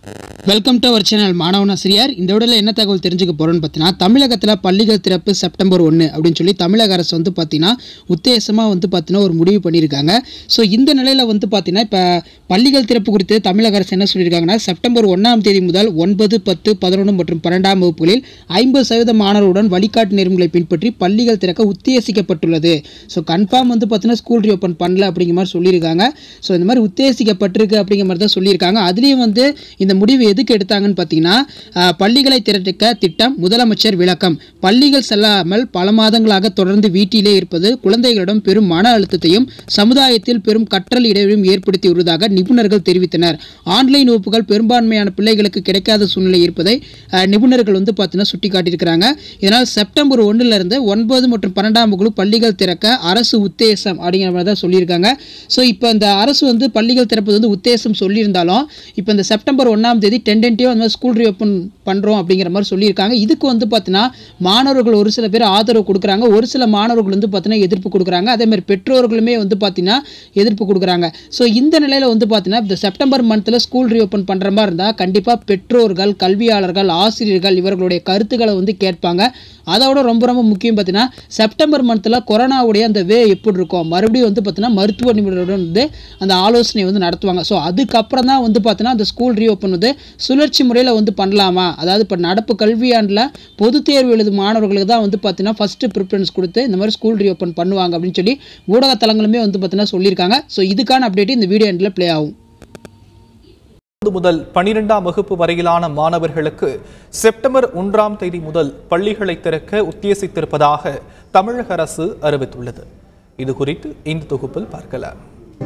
welcome to our channel மாணவன் ஆசிரியர் இந்த விடல என்ன தகவல் தெரிஞ்சுக்க போகிறோன்னு பார்த்தீங்கன்னா தமிழகத்தில் பள்ளிகள் திறப்பு செப்டம்பர் ஒன்று அப்படின்னு சொல்லி தமிழக அரசு வந்து பார்த்தீங்கன்னா உத்தேசமாக வந்து பார்த்தீங்கன்னா ஒரு முடிவு பண்ணியிருக்காங்க ஸோ இந்த நிலையில் வந்து பார்த்தீங்கன்னா இப்போ பள்ளிகள் திறப்பு குறித்து தமிழக அரசு என்ன சொல்லியிருக்காங்கன்னா செப்டம்பர் ஒன்றாம் தேதி முதல் ஒன்பது பத்து பதினொன்று மற்றும் பன்னெண்டாம் வகுப்புகளில் ஐம்பது சதவீத மாணவர்களுடன் வழிகாட்டு நெறிமுறை பின்பற்றி பள்ளிகள் திறக்க உத்தேசிக்கப்பட்டுள்ளது ஸோ கன்ஃபார்ம் வந்து பார்த்தீங்கன்னா ஸ்கூல் ரீஓப்பன் பண்ணல அப்படிங்கிற மாதிரி சொல்லியிருக்காங்க ஸோ இந்த மாதிரி உத்தேசிக்கப்பட்டிருக்கு அப்படிங்கிற மாதிரி தான் சொல்லியிருக்காங்க அதுலேயும் வந்து இந்த முடிவு எதுக்கு எடுத்தாங்கன்னு பார்த்தீங்கன்னா ஆஹ், பள்ளிகளை திறக்க திட்டம் முதலமைச்சர் விளக்கம் பள்ளிகள் செல்லாமல் பல மாதங்களாக தொடர்ந்து வீட்டிலே இருப்பது குழந்தைகளிடம் பெரும் மன அழுத்தத்தையும் சமுதாயத்தில் பெரும் கற்றல் இடைவெளியும் ஏற்படுத்தி வருவதாக நிபுணர்கள் தெரிவித்தனர் ஆன்லைன் வகுப்புகள் பெரும்பான்மையான பிள்ளைகளுக்கு கிடைக்காத சூழ்நிலை இருப்பதை ஆஹ், நிபுணர்கள் வந்து பார்த்தீங்கன்னா சுட்டி காட்டியிருக்கிறாங்க இதனால் செப்டம்பர் ஒன்றுல இருந்து ஒன்பது மற்றும் பன்னெண்டாம் வகுப்பு பள்ளிகள் திறக்க அரசு உத்தேசம் அப்படிங்கிற மாதிரி தான் சொல்லியிருக்காங்க ஸோ இப்போ இந்த அரசு வந்து பள்ளிகள் திறப்பது வந்து உத்தேசம் சொல்லியிருந்தாலும் இப்போ இந்த செப்டம்பர் ஒன்றாம் தேதி டென்டென்ட்டிவ் அந்த மாதிரி ஸ்கூல் ரீஓப்பன் பண்ணுறோம் அப்படிங்கிற மாதிரி சொல்லியிருக்காங்க இதுக்கு வந்து பார்த்தீங்கன்னா மாணவர்கள் ஒரு சில பேர் ஆதரவு கொடுக்குறாங்க ஒரு சில மாணவர்கள் வந்து பார்த்தீங்கன்னா எதிர்ப்பு கொடுக்குறாங்க அதே மாதிரி பெற்றோர்களுமே வந்து பார்த்தீங்கன்னா எதிர்ப்பு கொடுக்குறாங்க ஸோ இந்த நிலையில் வந்து பார்த்தீங்கன்னா இந்த செப்டம்பர் மந்தில் ஸ்கூல் ரீஓப்பன் பண்ணுற மாதிரி இருந்தால் கண்டிப்பாக பெற்றோர்கள் கல்வியாளர்கள் ஆசிரியர்கள் இவர்களுடைய கருத்துக்களை வந்து கேட்பாங்க அதோட ரொம்ப ரொம்ப முக்கியம் பார்த்தீங்கன்னா செப்டம்பர் மந்தில் கொரோனாவுடைய அந்த வே எப்படி இருக்கும் மறுபடியும் வந்து பார்த்தீங்கன்னா மருத்துவ நிபுணருடன் வந்து அந்த ஆலோசனை வந்து நடத்துவாங்க ஸோ அதுக்கப்புறம் தான் வந்து பார்த்தீங்கன்னா அந்த ஸ்கூல் ரீஓப்பன் வந்து சுழற்சி முறையில் வந்து பண்ணலாமா அதாவது இப்போ நடப்பு கல்வியாண்டில் பொதுத் தேர்வு எழுதும் மாணவர்களுக்கு தான் வந்து பார்த்தீங்கன்னா ஃபஸ்ட்டு ப்ரிஃபரன்ஸ் கொடுத்து இந்த மாதிரி ஸ்கூல் ரீஓப்பன் பண்ணுவாங்க அப்படின்னு சொல்லி ஊடகத்தலங்களுமே வந்து பார்த்தீங்கன்னா சொல்லியிருக்காங்க ஸோ இதுக்கான அப்டேட் இந்த வீடியோ எண்டில் ப்ளே ஆகும் ஒன்று முதல் பனிரெண்டாம் வகுப்பு வரையிலான மாணவர்களுக்கு செப்டம்பர் ஒன்றாம் தேதி முதல் பள்ளிகளை திறக்க உத்தேசித்திருப்பதாக தமிழக அரசு அறிவித்துள்ளது இது குறித்து இந்த தொகுப்பில் பார்க்கலாம்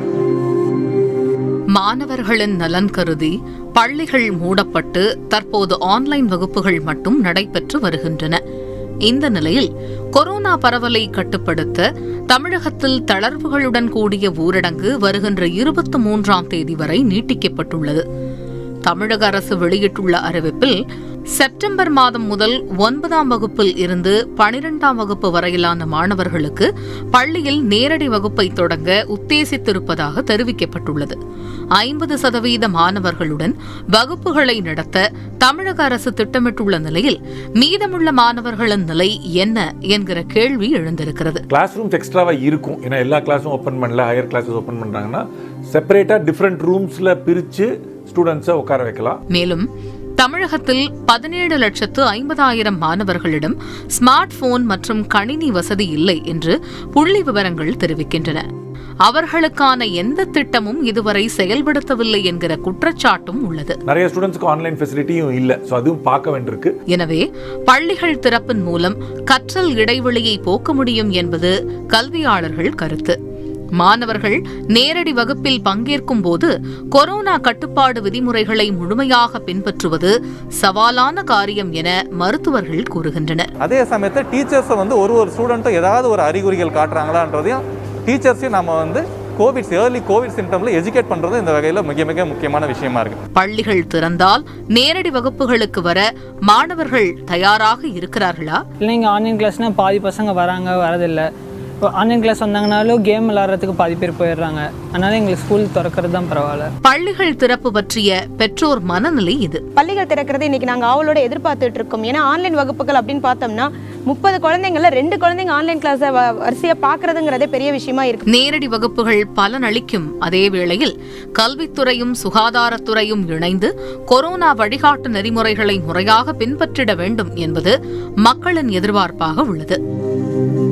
மாணவர்களின் நலன் கருதி பள்ளிகள் மூடப்பட்டு தற்போது ஆன்லைன் வகுப்புகள் மட்டும் நடைபெற்று வருகின்றன இந்த நிலையில் கொரோனா பரவலை கட்டுப்படுத்த தமிழகத்தில் தளர்வுகளுடன் கூடிய ஊரடங்கு வருகின்ற இருபத்தி மூன்றாம் தேதி வரை நீட்டிக்கப்பட்டுள்ளது தமிழக அரசு வெளியிட்டுள்ள அறிவிப்பில் செப்டம்பர் மாதம் முதல் ஒன்பதாம் வகுப்பில் இருந்து பனிரெண்டாம் வகுப்பு வரையிலான மாணவர்களுக்கு பள்ளியில் நேரடி வகுப்பை தொடங்க உத்தேசித்திருப்பதாக தெரிவிக்கப்பட்டுள்ளது ஐம்பது சதவீத மாணவர்களுடன் வகுப்புகளை நடத்த தமிழக அரசு திட்டமிட்டுள்ள நிலையில் மீதமுள்ள மாணவர்களின் நிலை என்ன என்கிற கேள்வி எழுந்திருக்கிறது கிளாஸ் ரூம்ஸ் எக்ஸ்ட்ராவாக இருக்கும் ஏன்னா எல்லா கிளாஸும் ஓப்பன் பண்ணல ஹையர் கிளாஸஸ் ஓப்பன் பண்ணுறாங்கன்னா செப்பரேட்டாக டிஃப்ரெண்ட் ரூம்ஸில் பிரித்து ஸ்டூடெண்ட்ஸை உட்கார வைக்கலாம் மேலும் தமிழகத்தில் பதினேழு லட்சத்து ஐம்பதாயிரம் மாணவர்களிடம் ஸ்மார்ட் போன் மற்றும் கணினி வசதி இல்லை என்று புள்ளி விவரங்கள் தெரிவிக்கின்றன அவர்களுக்கான எந்த திட்டமும் இதுவரை செயல்படுத்தவில்லை என்கிற குற்றச்சாட்டும் உள்ளது நிறைய ஸ்டூடெண்ட்ஸ்க்கு ஆன்லைன் ஃபெசிலிட்டியும் இல்லை ஸோ அதுவும் பார்க்க வேண்டியிருக்கு எனவே பள்ளிகள் திறப்பின் மூலம் கற்றல் இடைவெளியை போக்க முடியும் என்பது கல்வியாளர்கள் கருத்து மாணவர்கள் நேரடி வகுப்பில் பங்கேற்கும் போது கொரோனா கட்டுப்பாடு விதிமுறைகளை முழுமையாக பின்பற்றுவது சவாலான காரியம் என மருத்துவர்கள் கூறுகின்றனர் அதே சமயத்தில் டீச்சர்ஸை வந்து ஒரு ஒரு ஸ்டூடெண்ட்டும் ஏதாவது ஒரு அறிகுறிகள் காட்டுறாங்களான்றதையும் டீச்சர்ஸையும் நம்ம வந்து கோவிட் ஏர்லி கோவிட் சிம்டம்ல எஜுகேட் பண்ணுறது இந்த வகையில் மிக மிக முக்கியமான விஷயமா இருக்கு பள்ளிகள் திறந்தால் நேரடி வகுப்புகளுக்கு வர மாணவர்கள் தயாராக இருக்கிறார்களா இல்லைங்க ஆன்லைன் கிளாஸ்னால் பாதி பசங்க வராங்க வரதில்லை இப்போ ஆன்லைன் கிளாஸ் வந்தாங்கனாலும் கேம் விளாட்றதுக்கு பாதி பேர் போயிடுறாங்க அதனால எங்களுக்கு ஸ்கூல் திறக்கிறது தான் பரவாயில்ல பள்ளிகள் திறப்பு பற்றிய பெற்றோர் மனநிலை இது பள்ளிகள் திறக்கிறது இன்னைக்கு நாங்கள் ஆவலோட எதிர்பார்த்துட்டு இருக்கோம் ஏன்னா ஆன்லைன் வகுப்புகள் அப்படின்னு பார்த்தோம்னா முப்பது குழந்தைங்கள ரெண்டு குழந்தைங்க ஆன்லைன் கிளாஸை வரிசையாக பார்க்கறதுங்கிறதே பெரிய விஷயமா இருக்கு நேரடி வகுப்புகள் பலனளிக்கும் அதே வேளையில் கல்வித்துறையும் சுகாதாரத்துறையும் இணைந்து கொரோனா வழிகாட்டு நெறிமுறைகளை முறையாக பின்பற்றிட வேண்டும் என்பது மக்களின் எதிர்பார்ப்பாக உள்ளது